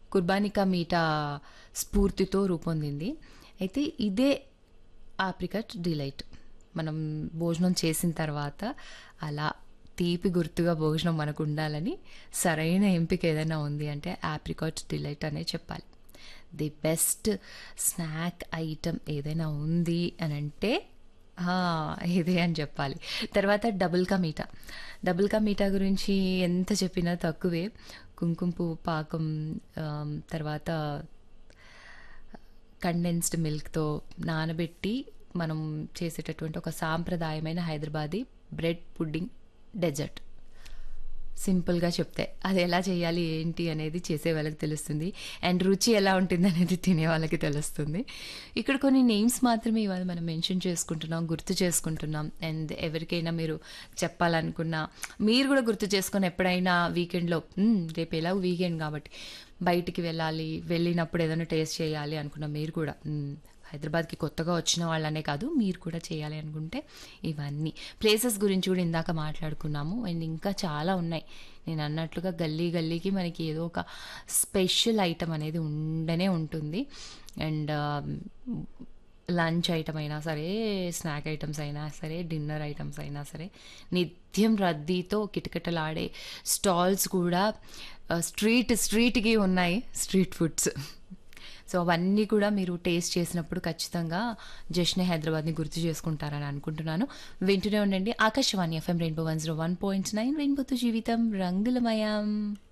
కుర్బానికా మీఠా స్ఫూర్తితో రూపొందింది అయితే ఇదే ఆప్రికట్ డిలైట్ మనం భోజనం చేసిన తర్వాత అలా తీపి గుర్తుగా భోజనం మనకు ఉండాలని సరైన ఎంపిక ఏదైనా ఉంది అంటే ఆప్రికాట్ డిలైట్ అనే చెప్పాలి ది బెస్ట్ స్నాక్ ఐటమ్ ఏదైనా ఉంది అని అంటే ఆ, ఇదే అని చెప్పాలి తర్వాత డబుల్ కా మీఠా డబుల్ కా మీఠా గురించి ఎంత చెప్పినా తక్కువే కుంకుమ పువ్వు పాకం ఆమ్, తర్వాత కండెన్స్డ్ మిల్క్తో నానబెట్టి మనం చేసేటటువంటి ఒక సాంప్రదాయమైన హైదరాబాదీ బ్రెడ్ పుడ్డింగ్ డెజర్ట్ సింపుల్గా చెప్తే అది ఎలా చేయాలి ఏంటి అనేది చేసే వాళ్ళకి తెలుస్తుంది అండ్ రుచి ఎలా ఉంటుంది అనేది తినే వాళ్ళకి తెలుస్తుంది ఇక్కడ కొన్ని నేమ్స్ మాత్రమే ఇవాళ మనం మెన్షన్ చేసుకుంటున్నాం గుర్తు చేసుకుంటున్నాం అండ్ ఎవరికైనా మీరు చెప్పాలనుకున్నా మీరు కూడా గుర్తు చేసుకొని ఎప్పుడైనా వీకెండ్లో రేపు ఎలా వీకెండ్ కాబట్టి బయటికి వెళ్ళాలి వెళ్ళినప్పుడు ఏదైనా టేస్ట్ చేయాలి అనుకున్న మీరు కూడా మ్మ్, హైదరాబాద్కి కొత్తగా వచ్చిన వాళ్ళనే కాదు మీరు కూడా చేయాలి అనుకుంటే ఇవన్నీ ప్లేసెస్ గురించి కూడా ఇందాక మాట్లాడుకున్నాము అండ్ ఇంకా చాలా ఉన్నాయి నేను అన్నట్లుగా గల్లీ గల్లీకి మనకి ఏదో ఒక స్పెషల్ ఐటమ్ అనేది ఉండనే ఉంటుంది అండ్ లంచ్ ఐటమ్ అయినా సరే స్నాక్ ఐటమ్స్ అయినా సరే డిన్నర్ ఐటమ్స్ అయినా సరే నిత్యం రద్దీతో కిటకిటలాడే స్టాల్స్ కూడా స్ట్రీట్ స్ట్రీట్కి ఉన్నాయి స్ట్రీట్ ఫుడ్స్ సో అవన్నీ కూడా మీరు టేస్ట్ చేసినప్పుడు ఖచ్చితంగా జష్నే హైదరాబాద్ని గుర్తు చేసుకుంటారని అనుకుంటున్నాను వింటూనే ఉండండి Akashvani FM rainbow one zero one point nine రెయిన్బోతో జీవితం రంగులమయం